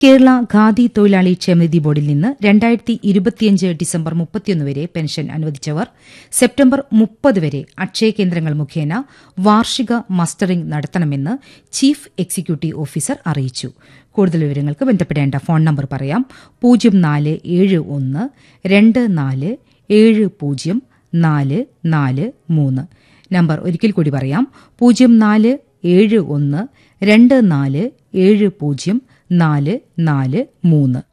കേരള ഖാദി തൊഴിലാളി ക്ഷേമനിധി ബോർഡിൽ നിന്ന് രണ്ടായിരത്തി ഇരുപത്തിയഞ്ച് ഡിസംബർ മുപ്പത്തിയൊന്ന് വരെ പെൻഷൻ അനുവദിച്ചവർ സെപ്റ്റംബർ മുപ്പത് വരെ അക്ഷയ കേന്ദ്രങ്ങൾ മുഖേന വാർഷിക മസ്റ്ററിംഗ് നടത്തണമെന്ന് ചീഫ് എക്സിക്യൂട്ടീവ് ഓഫീസർ അറിയിച്ചു കൂടുതൽ വിവരങ്ങൾക്ക് ബന്ധപ്പെടേണ്ട ഫോൺ നമ്പർ പറയാം പൂജ്യം നാല് ഏഴ് ഒന്ന് രണ്ട് നാല് ഏഴ് പൂജ്യം നാല് നാല് മൂന്ന് നമ്പർ ഒരിക്കൽ കൂടി പറയാം പൂജ്യം നാല് ഏഴ് ഒന്ന് രണ്ട് നാല് ഏഴ് പൂജ്യം നാല് നാല് മൂന്ന്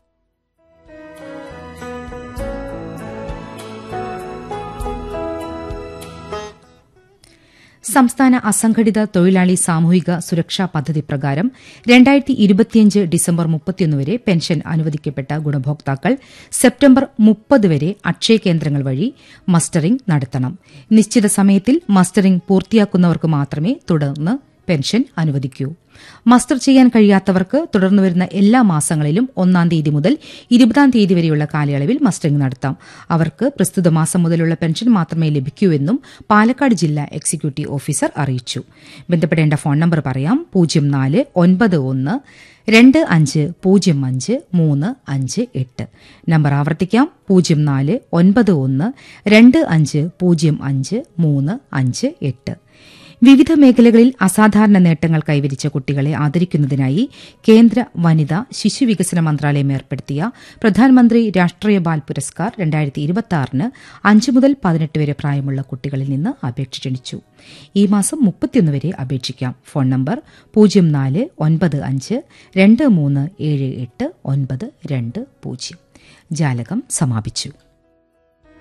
സംസ്ഥാന അസംഘടിത തൊഴിലാളി സാമൂഹിക സുരക്ഷാ പദ്ധതി പ്രകാരം രണ്ടായിരത്തി ഇരുപത്തിയഞ്ച് ഡിസംബർ മുപ്പത്തിയൊന്ന് വരെ പെൻഷൻ അനുവദിക്കപ്പെട്ട ഗുണഭോക്താക്കൾ സെപ്റ്റംബർ മുപ്പത് വരെ അക്ഷയ കേന്ദ്രങ്ങൾ വഴി മസ്റ്ററിംഗ് നടത്തണം നിശ്ചിത സമയത്തിൽ മസ്റ്ററിംഗ് പൂർത്തിയാക്കുന്നവർക്ക് മാത്രമേ തുടർന്ന് പെൻഷൻ അനുവദിക്കൂ മസ്റ്റർ ചെയ്യാൻ കഴിയാത്തവർക്ക് തുടർന്നു വരുന്ന എല്ലാ മാസങ്ങളിലും ഒന്നാം തീയതി മുതൽ ഇരുപതാം തീയതി വരെയുള്ള കാലയളവിൽ മസ്റ്ററിംഗ് നടത്താം അവർക്ക് പ്രസ്തുത മാസം മുതലുള്ള പെൻഷൻ മാത്രമേ ലഭിക്കൂ എന്നും പാലക്കാട് ജില്ലാ എക്സിക്യൂട്ടീവ് ഓഫീസർ അറിയിച്ചു ബന്ധപ്പെടേണ്ട ഫോൺ നമ്പർ പറയാം പൂജ്യം നാല് ഒൻപത് ഒന്ന് രണ്ട് അഞ്ച് പൂജ്യം അഞ്ച് മൂന്ന് അഞ്ച് എട്ട് നമ്പർ ആവർത്തിക്കാം പൂജ്യം നാല് ഒൻപത് ഒന്ന് രണ്ട് അഞ്ച് പൂജ്യം അഞ്ച് മൂന്ന് അഞ്ച് എട്ട് വിവിധ മേഖലകളിൽ അസാധാരണ നേട്ടങ്ങൾ കൈവരിച്ച കുട്ടികളെ ആദരിക്കുന്നതിനായി കേന്ദ്ര വനിതാ ശിശുവികസന മന്ത്രാലയം ഏർപ്പെടുത്തിയ പ്രധാനമന്ത്രി രാഷ്ട്രീയ ബാൽ പുരസ്കാർ രണ്ടായിരത്തി ഇരുപത്തിയാറിന് അഞ്ച് മുതൽ പതിനെട്ട് വരെ പ്രായമുള്ള കുട്ടികളിൽ നിന്ന് അപേക്ഷ ക്ഷണിച്ചു ഈ മാസം മുപ്പത്തിയൊന്ന് വരെ അപേക്ഷിക്കാം ഫോൺ നമ്പർ പൂജ്യം നാല് ഒൻപത് അഞ്ച് രണ്ട് മൂന്ന് ഏഴ് എട്ട് ഒൻപത് രണ്ട് പൂജ്യം ജാലകം സമാപിച്ചു